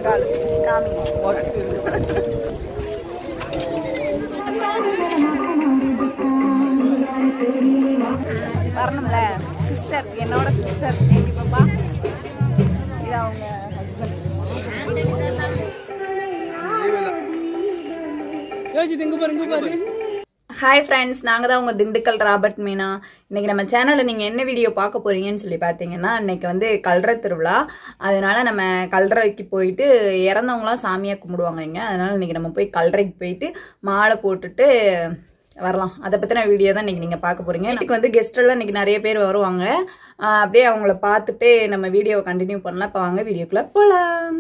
கால் காமி வரணும்ல சிஸ்டர் என்னோட சிஸ்டர் எங்க பாப்பா இது அவங்க ஹஸ்பண்ட் யோசித்து இங்க பாரு இங்க பாரு ஹாய் ஃப்ரெண்ட்ஸ் நாங்கள் தான் உங்கள் திண்டுக்கல் ராபர்ட் மீனா இன்னைக்கு நம்ம சேனலில் நீங்கள் என்ன வீடியோ பார்க்க போறீங்கன்னு சொல்லி பார்த்தீங்கன்னா இன்னைக்கு வந்து கல்ற திருவிழா அதனால நம்ம கல்றைக்கு போயிட்டு இறந்தவங்களாம் சாமியாக கும்பிடுவாங்க இங்கே அதனால இன்னைக்கு நம்ம போய் கல்றைக்கு போயிட்டு மாலை போட்டுட்டு வரலாம் அதை பற்றின வீடியோ தான் இன்னைக்கு நீங்கள் பார்க்க போறீங்க இன்னைக்கு வந்து கெஸ்ட் எல்லாம் இன்னைக்கு நிறைய பேர் வருவாங்க ஆஹ் அப்படியே அவங்கள பார்த்துட்டு நம்ம வீடியோவை கண்டினியூ பண்ணலாம் இப்போ வாங்க வீடியோக்குள்ளே போகலாம்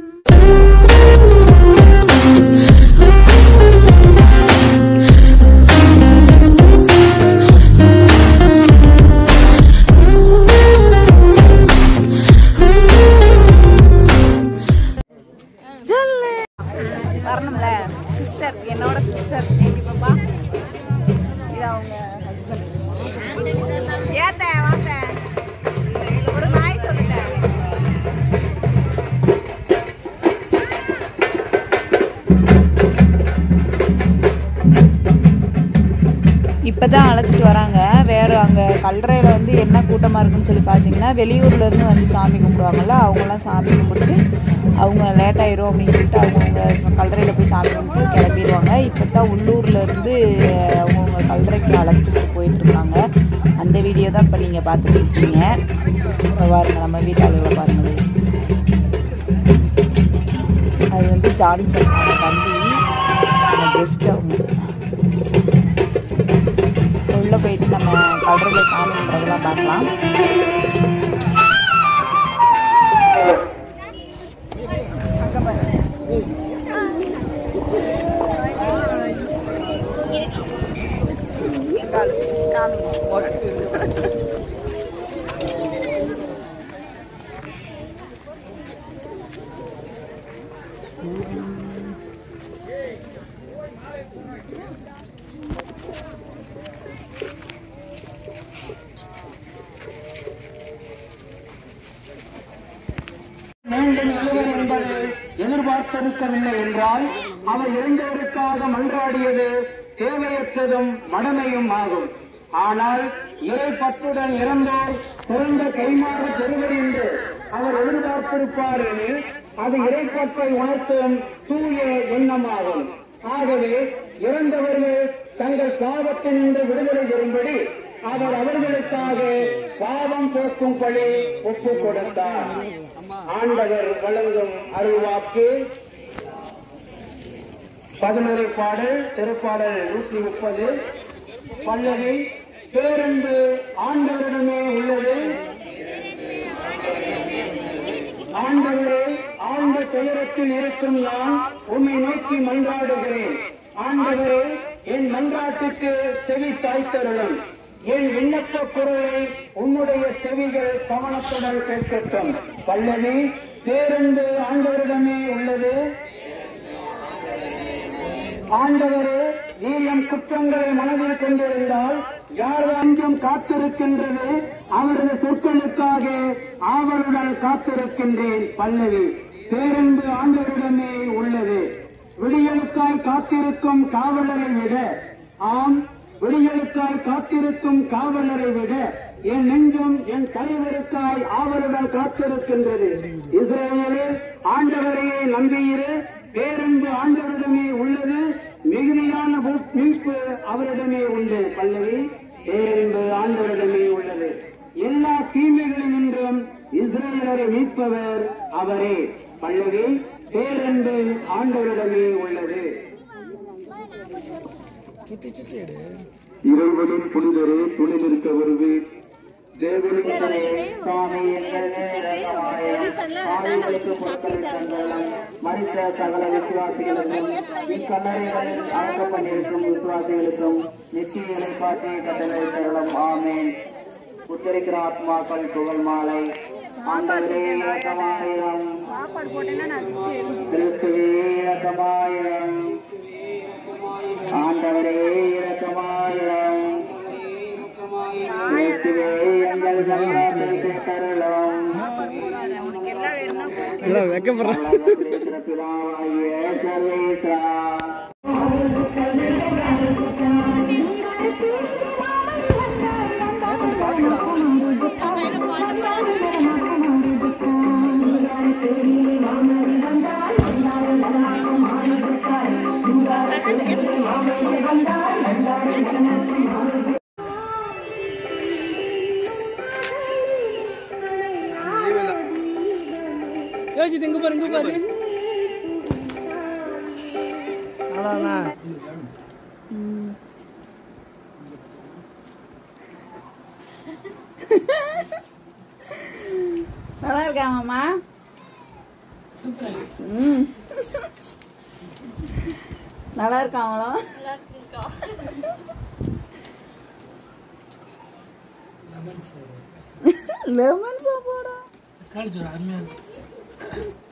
ஜல்லு வரணும்ல சிஸ்டர் என்னோட சிஸ்டர் எங்க பாப்பா இது அவங்க ஹஸ்பண்ட் ஏத்த வாத்த ஒரு நாய் சொல்லிட்டேன் இப்போதான் அழைச்சிட்டு வராங்க வேறு அங்கே கல்லறையில் வந்து என்ன கூட்டமாக இருக்குன்னு சொல்லி பார்த்தீங்கன்னா வெளியூர்ல இருந்து வந்து சாமி கும்பிடுவாங்கல்ல அவங்களாம் சாமி கும்பிட்டு அவங்க லேட் ஆயிரும் அப்படின்னு சொல்லிட்டு அவங்கவுங்க கல்லறையில் போய் சாமி கும்பிட்டு கிளம்பிடுவாங்க இப்போ தான் உள்ளூர்லேருந்து அவங்கவுங்க கல்லறைக்கு அழைச்சிட்டு போயிட்டுருக்காங்க அந்த வீடியோ தான் இப்போ நீங்கள் பார்த்துட்டு இருக்கீங்க இப்போ பாருங்க நம்ம வீட்டாளர்களை பாருங்களேன் அது வந்து ஜான்சன் அவங்க தம்பி நம்ம கெஸ்ட் அவங்க உள்ளே போயிட்டு நம்ம கல்றையில் சாமி கும்பிட்றதெல்லாம் பார்க்கலாம் மீண்டும் எழுவர் என்பது எதிர்பார்த்திருக்கவில்லை என்றால் அவர் இறந்தவருக்காக மன்றாடியது தேவையற்றதும் மடமையும் ஆகும் ஆனால் இறை பற்றுடன் இறந்தோர் சிறந்த கைமாறு பெறுவது என்று அவர் எதிர்பார்த்திருப்பார் எனில் அது இறைப்பற்றை உணர்த்தும் தூய எண்ணமாகும் ஆகவே இறந்தவர்கள் தங்கள் பாவத்தினின்று விடுதலை பெறும்படி அவர் அவர்களுக்காக பாவம் போக்கும் பழி ஒப்புக் கொடுத்தார் ஆண்டவர் வழங்கும் அருள்வாக்கு பதினொரு பாடல் திருப்பாடல் நூற்றி முப்பது பல்லவி பேருந்து ஆண்டவரிடமே உள்ளது ஆண்டவரே ஆழ்ந்த துயரத்தில் இருக்கும் நான் உம்மை நோக்கி மன்றாடுகிறேன் ஆண்டவரே என் மன்றாட்டுக்கு செவி தாய்த்தருளும் என் விண்ணப்ப குரலை உன்னுடைய செவிகள் கவனத்துடன் கேட்கட்டும் பல்லவி பேருந்து ஆண்டவரிடமே உள்ளது ஆண்டவரே நீர் என் குற்றங்களை மனதில் கொண்டிருந்தால் யார் அஞ்சம் காத்திருக்கின்றது அவரது சொற்களுக்காக ஆவலுடன் காத்திருக்கின்றேன் பல்லவி பேருந்து ஆண்டவரிடமே உள்ளது விடியலுக்காய் காத்திருக்கும் காவலரை விட ஆம் விடியலுக்காய் காத்திருக்கும் காவலரை விட என் நெஞ்சம் என் தலைவருக்காய் ஆவலுடன் காத்திருக்கின்றது இஸ்ரேலே ஆண்டவரையே நம்பியிரு பேரன்பு ஆண்டவரிடமே உள்ளது மிகுதியான மீ- மீட்பு அவரிடமே உண்டு பல்லவி பேரன்பு ஆண்டவரிடமே உள்ளது எல்லா தீமைகளினின்றும் இஸ்ரேலரை மீட்பவர் அவரே பல்லவி பேரன்பு ஆண்டவரிடமே உள்ளது இறைவனின் புனிதரே துணை நிற்க வருவேன் தேவனின் துணையே, சுவாமி எங்கள் நேரமாயிரம் ஆயுதத்து பொருட்களும் மனித சகல விசுவாசிகளுக்கும் இக்கல்லறைகளில் அடக்கப்பட்டிருக்கும் விசுவாசிகளுக்கும் நித்திய இலைப்பாற்றிய கட்டளை தருளம் ஆமேன் உத்தரிக்கிற ஆத்மாக்கள் புகழ் மாலை ஆண்டவரே இறக்கமாயிரம் கிறிஸ்துவே இறக்கமாயிரம் ஆண்டவரே இறக்கமாயிரம் கிறிஸ்துவே எங்கள் சங்கத்தை தருளம் இருக்கிற பிதாவாகிய சர்வேசா யோசிச்சு இங்க பாரு இங்க பாரு அவ்வளோதான் நல்லா இருக்கா மாமா ம் நல்லா இருக்காங்களா லெமன் சோப்போடா காலிச்சு அருமையாக